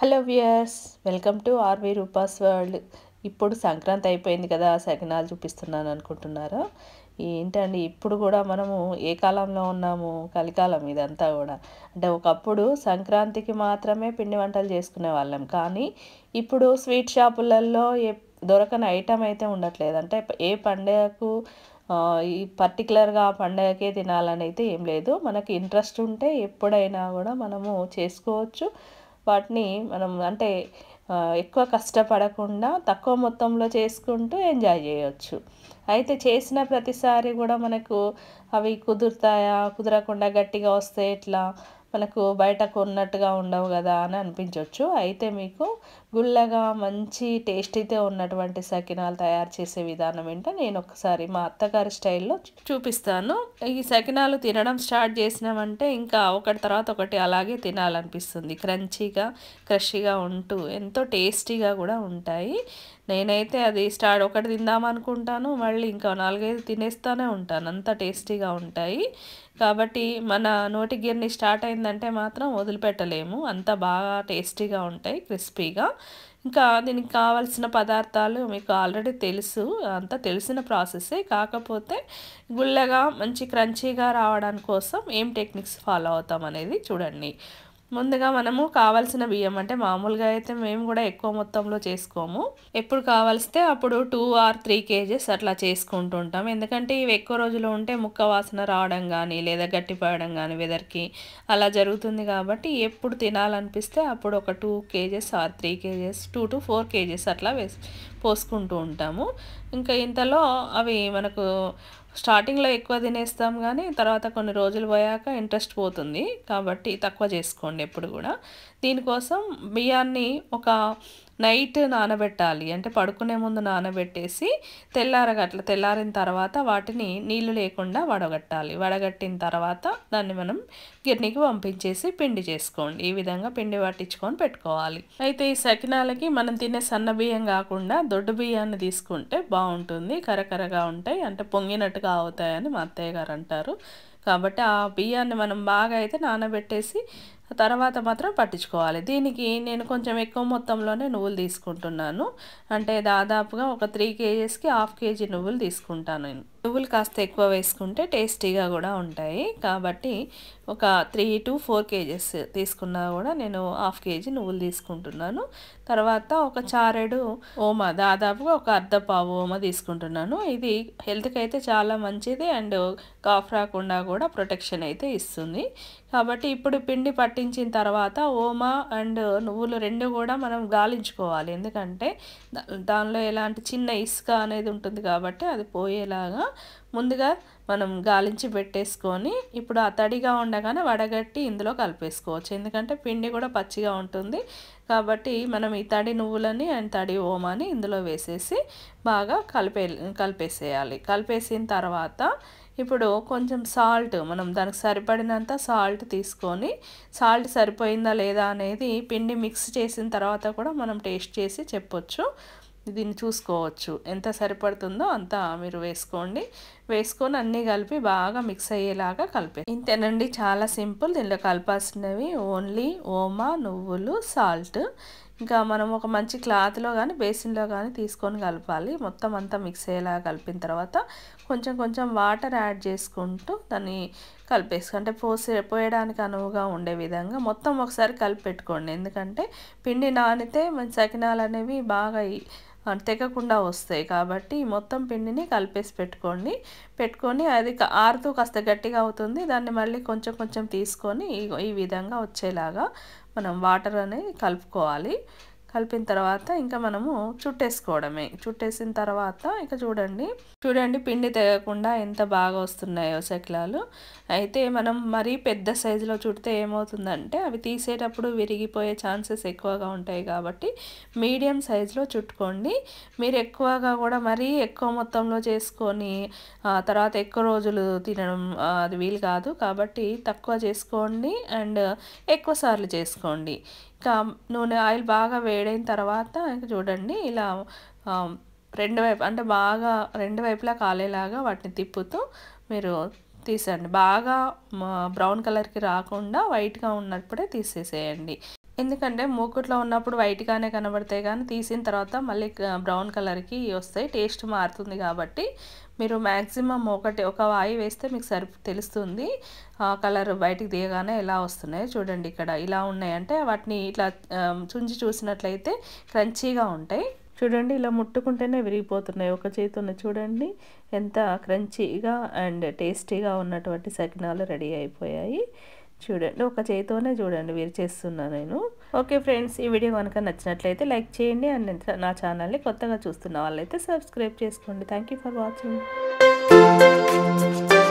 hello viewers welcome to RV Rupa's world ఇప్పుడు సంక్రాంతి అయిపోయింది కదా సకినాలు చూపిస్తున్నాను అనుకుంటున్నారా ఏంటండి ఇప్పుడు కూడా మనము ఏ కాలంలో ఉన్నాము కలికాలం ఇదంతా కూడా అంటే ఒకప్పుడు సంక్రాంతికి మాత్రమే పిండి వంటలు చేసుకునే వాళ్ళం కానీ ఇప్పుడు స్వీట్ షాపులలో ఏ దొరకని ఐటమ్ అయితే ఉండట్లేదు అంటే ఏ పండుగకు ఆ, ఈ పర్టికులర్గా ఆ పండగకే తినాలని అయితే ఏం లేదు మనకి ఇంట్రెస్ట్ ఉంటే ఎప్పుడైనా కూడా మనము చేసుకోవచ్చు వాటిని మనం అంటే ఆ, ఎక్కువ కష్టపడకుండా తక్కువ మొత్తంలో చేసుకుంటూ ఎంజాయ్ చేయొచ్చు అయితే చేసిన ప్రతిసారి కూడా మనకు అవి కుదురుతాయా కుదరకుండా గట్టిగా వస్తే ఎట్లా మనకు బయట కొన్నట్టుగా ఉండవు కదా అని అనిపించవచ్చు అయితే మీకు గుల్లగా మంచి టేస్టీతో ఉన్నటువంటి సకినాలు తయారు చేసే విధానం ఏంటో నేను ఒకసారి మా అత్తగారి స్టైల్లో చూ- చూపిస్తాను ఈ సకినాలు తినడం స్టార్ట్ చేసినామంటే ఇంకా ఒకటి తర్వాత ఒకటి అలాగే తినాలనిపిస్తుంది క్రంచీగా క్రషీగా ఉంటూ ఎంతో టేస్టీగా కూడా ఉంటాయి నేనైతే అది స్టార్ట్ ఒకటి తిందాం అనుకుంటాను మళ్ళీ ఇంకా నాలుగైదు తినేస్తూనే ఉంటాను అంత టేస్టీగా ఉంటాయి కాబట్టి మన నోటి గిర్ని స్టార్ట్ అయిందంటే మాత్రం వదిలిపెట్టలేము అంత బాగా టేస్టీగా ఉంటాయి క్రిస్పీగా ఇంకా దీనికి కావాల్సిన పదార్థాలు మీకు ఆల్రెడీ తెలుసు అంతా తెలిసిన ప్రాసెసే కాకపోతే గుల్లగా మంచి క్రంచీగా రావడానికి కోసం ఏం టెక్నిక్స్ ఫాలో అవుతాం అనేది చూడండి ముందుగా మనము కావాల్సిన బియ్యం అంటే మామూలుగా అయితే మేము కూడా ఎక్కువ మొత్తంలో చేసుకోము ఎప్పుడు కావాల్స్తే అప్పుడు టూ ఆర్ త్రీ కేజెస్ అట్లా చేసుకుంటూ ఉంటాం ఎందుకంటే ఇవి ఎక్కువ రోజులు ఉంటే ముక్క వాసన రావడం కానీ లేదా గట్టిపడడం కానీ వెదర్కి అలా జరుగుతుంది కాబట్టి ఎప్పుడు తినాలనిపిస్తే అప్పుడు ఒక two kgs or three kgs two to four kgs అట్లా వేసి పోసుకుంటూ ఉంటాము ఇంకా ఇంతలో అవి మనకు స్టార్టింగ్లో ఎక్కువ తినేస్తాం కానీ తర్వాత కొన్ని రోజులు పోయాక ఇంట్రెస్ట్ పోతుంది కాబట్టి తక్కువ చేసుకోండి ఎప్పుడు కూడా దీనికోసం బియ్యాన్ని ఒక నైట్ నానబెట్టాలి అంటే పడుకునే ముందు నానబెట్టేసి తెల్లారగట్ల తెల్లారిన తర్వాత వాటిని నీళ్లు లేకుండా వడగట్టాలి వడగట్టిన తర్వాత దాన్ని మనం గిర్నీకి పంపించేసి పిండి చేసుకోండి ఈ విధంగా పిండి పట్టించుకొని పెట్టుకోవాలి అయితే ఈ సకినాలకి మనం తినే సన్న బియ్యం కాకుండా దొడ్డు బియ్యాన్ని తీసుకుంటే బాగుంటుంది కరకరగా ఉంటాయి అంటే పొంగినట్టుగా అవుతాయని మా అత్తయ్య గారు అంటారు కాబట్టి ఆ బియ్యాన్ని మనం బాగా అయితే నానబెట్టేసి తర్వాత మాత్రం పట్టించుకోవాలి దీనికి నేను కొంచెం ఎక్కువ మొత్తంలోనే నువ్వులు తీసుకుంటున్నాను అంటే దాదాపుగా ఒక త్రీ కేజీస్కి హాఫ్ కేజీ నువ్వులు తీసుకుంటాను నేను నువ్వులు కాస్త ఎక్కువ వేసుకుంటే టేస్టీగా కూడా ఉంటాయి కాబట్టి ఒక త్రీ టు ఫోర్ కేజెస్ తీసుకున్నా కూడా నేను హాఫ్ కేజీ నువ్వులు తీసుకుంటున్నాను తర్వాత ఒక చారెడు ఓమ దాదాపుగా ఒక అర్ధ పావు ఓమ తీసుకుంటున్నాను ఇది హెల్త్కి అయితే చాలా మంచిది అండ్ కాఫ్ రాకుండా కూడా ప్రొటెక్షన్ అయితే ఇస్తుంది కాబట్టి ఇప్పుడు పిండి పట్టించిన తర్వాత ఓమ అండ్ నువ్వులు రెండు కూడా మనం గాలించుకోవాలి ఎందుకంటే దా- దానిలో ఎలాంటి చిన్న ఇసుక అనేది ఉంటుంది కాబట్టి అది పోయేలాగా ముందుగా మనం గాలించి పెట్టేసుకొని ఇప్పుడు ఆ తడిగా ఉండగానే వడగట్టి ఇందులో కలిపేసుకోవచ్చు ఎందుకంటే పిండి కూడా పచ్చిగా ఉంటుంది కాబట్టి మనం ఈ తడి నువ్వులని అండ్ తడి ఓమాని ఇందులో వేసేసి బాగా కలిపే కలిపేసేయాలి కలిపేసిన తర్వాత ఇప్పుడు కొంచెం సాల్ట్ మనం దానికి సరిపడినంత సాల్ట్ తీసుకొని సాల్ట్ సరిపోయిందా లేదా అనేది పిండి మిక్స్ చేసిన తర్వాత కూడా మనం టేస్ట్ చేసి చెప్పొచ్చు దీన్ని చూసుకోవచ్చు ఎంత సరిపడుతుందో అంత మీరు వేసుకోండి వేసుకొని అన్నీ కలిపి బాగా మిక్స్ అయ్యేలాగా కలిపే ఇంతేనండి చాలా సింపుల్ దీనిలో కలపాల్సినవి ఓన్లీ ఓమా నువ్వులు సాల్ట్ ఇంకా మనం ఒక మంచి క్లాత్లో కానీ బేసిన్లో కానీ తీసుకొని కలపాలి మొత్తం అంతా మిక్స్ అయ్యేలా కలిపిన తర్వాత కొంచెం కొంచెం వాటర్ యాడ్ చేసుకుంటూ దాన్ని కలిపేసి అంటే పోసే పోయడానికి అనువుగా ఉండే విధంగా మొత్తం ఒకసారి కలిపి పెట్టుకోండి ఎందుకంటే పిండి నానితే మన సకినాలు అనేవి బాగా ఈ- ఆ, తెగకుండా వస్తాయి కాబట్టి మొత్తం పిండిని కలిపేసి పెట్టుకోండి పెట్టుకొని అది క- ఆరుతూ కాస్త గట్టిగా అవుతుంది దాన్ని మళ్ళీ కొంచెం కొంచెం తీసుకొని ఈ- ఈ విధంగా వచ్చేలాగా మనం వాటర్ అనేది కలుపుకోవాలి కలిపిన తర్వాత ఇంకా మనము చుట్టేసుకోవడమే చుట్టేసిన తర్వాత ఇక చూడండి చూడండి పిండి తెగకుండా ఎంత బాగా వస్తున్నాయో శకలాలు అయితే మనం మరీ పెద్ద సైజులో చుడితే ఏమవుతుందంటే అవి తీసేటప్పుడు విరిగిపోయే ఛాన్సెస్ ఎక్కువగా ఉంటాయి కాబట్టి మీడియం సైజులో చుట్టుకోండి మీరు ఎక్కువగా కూడా మరీ ఎక్కువ మొత్తంలో చేసుకొని ఆ తర్వాత ఎక్కువ రోజులు తినడం ఆ, అది వీలు కాదు కాబట్టి తక్కువ చేసుకోండి అండ్ ఎక్కువ సార్లు చేసుకోండి ఇంకా నూనె ఆయిల్ బాగా వేడైన తర్వాత ఇంకా చూడండి ఇలా ఆ, రెండు వైపు అంటే బాగా రెండు వైపులా కాలేలాగా వాటిని తిప్పుతూ మీరు తీసండి బాగా బ్రౌన్ కలర్కి రాకుండా వైట్గా ఉన్నప్పుడే తీసేసేయండి ఎందుకంటే మూకుట్లో ఉన్నప్పుడు వైట్గానే కనబడతాయి కానీ తీసిన తర్వాత మళ్ళీ బ్రౌన్ కలర్కి వస్తాయి టేస్ట్ మారుతుంది కాబట్టి మీరు మ్యాక్సిమం ఒకటి ఒక వాయి వేస్తే మీకు సరి తెలుస్తుంది కలర్ బయటికి తీయగానే ఎలా వస్తున్నాయో చూడండి ఇక్కడ ఇలా ఉన్నాయంటే వాటిని ఇట్లా చుంచి చూసినట్లయితే క్రంచీగా ఉంటాయి చూడండి ఇలా ముట్టుకుంటేనే విరిగిపోతున్నాయి ఒక చేతితో చూడండి ఎంత క్రంచీగా అండ్ టేస్టీగా ఉన్నటువంటి సకినాలు రెడీ అయిపోయాయి చూడండి ఒక చేతితోనే చూడండి వీరు చేస్తున్నాను నేను ఓకే ఫ్రెండ్స్ ఈ వీడియో కనుక నచ్చినట్లయితే లైక్ చేయండి అండ్ నా ఛానల్ని కొత్తగా చూస్తున్న వాళ్ళైతే సబ్స్క్రైబ్ చేసుకోండి థ్యాంక్ యూ ఫర్ వాచింగ్